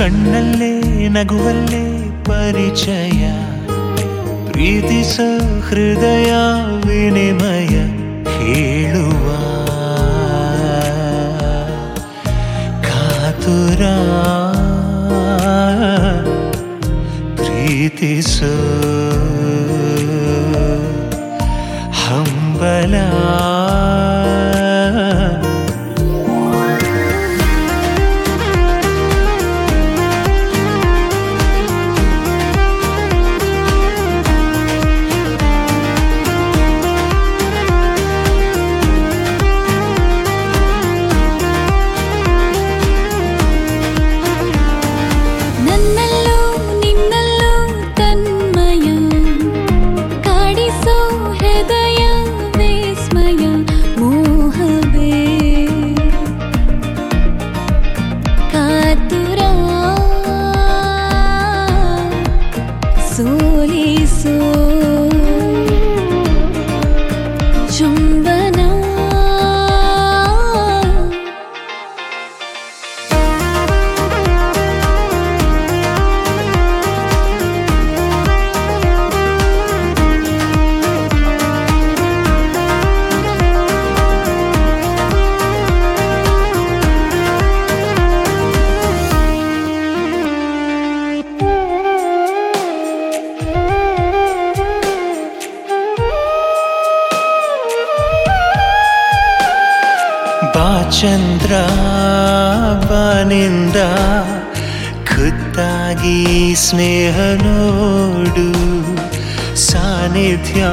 ಕಣ್ಣಲ್ಲೇ ನಗುವಲ್ಲೇ ಪರಿಚಯ ಪ್ರೀತಿಸೋ ಹೃದಯ ವಿನಿಮಯ ಹೇಳುವ ಕಾತುರ ಪ್ರೀತಿಸೋ ಹಂಬಲ ನನ್ನಲ್ಲೂ ನಿನ್ನಲ್ಲೂ ತನ್ಮಯ ಕಾಡಿಸೋ ಹೃದಯ ವಿಸ್ಮಯ ಮೋಹವೇ ಕಾತುರ ಸೋಲಿಸೋ ಚುಂಬನ ಬಾಚಂದ್ರ ಬಾನಿಂದ ಖುದ್ದಾಗಿ ಸ್ನೇಹ ನೋಡು ಸಾನ್ನಿಧ್ಯ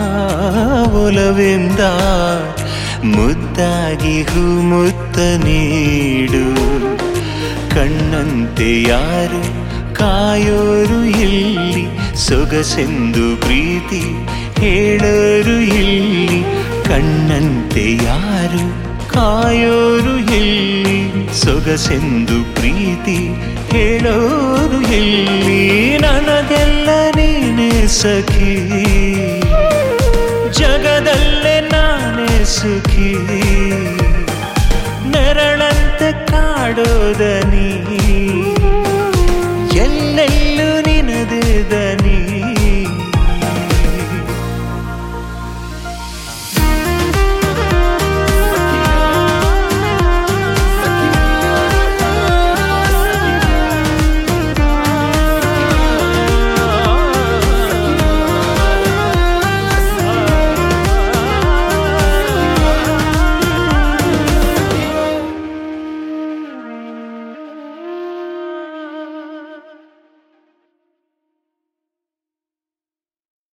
ಒಲವಿಂದ ಮುದ್ದಾಗಿ ಹೂ ಮುತ್ತ ನೀಡು ಕಣ್ಣಂತೆ ಯಾರು ಕಾಯೋರು ಇಲ್ಲಿ ಸೊಗಸೆಂದು ಪ್ರೀತಿ ಹೇಳೋರು ಇಲ್ಲಿ ಕಣ್ಣಂತೆ ಯಾರು ಕಾಯೋರು ಇಲ್ಲಿ ಸೊಗಸೆಂದು ಪ್ರೀತಿ ಹೇಳೋರು ಇಲ್ಲಿ ನನಗೆಲ್ಲ ನೀನೇ ಸಖಿ ಜಗದಲ್ಲೇ ನಾನೇ ಸುಖಿ ನೆರಳಂತೆ ಕಾಡೋದ ನೀ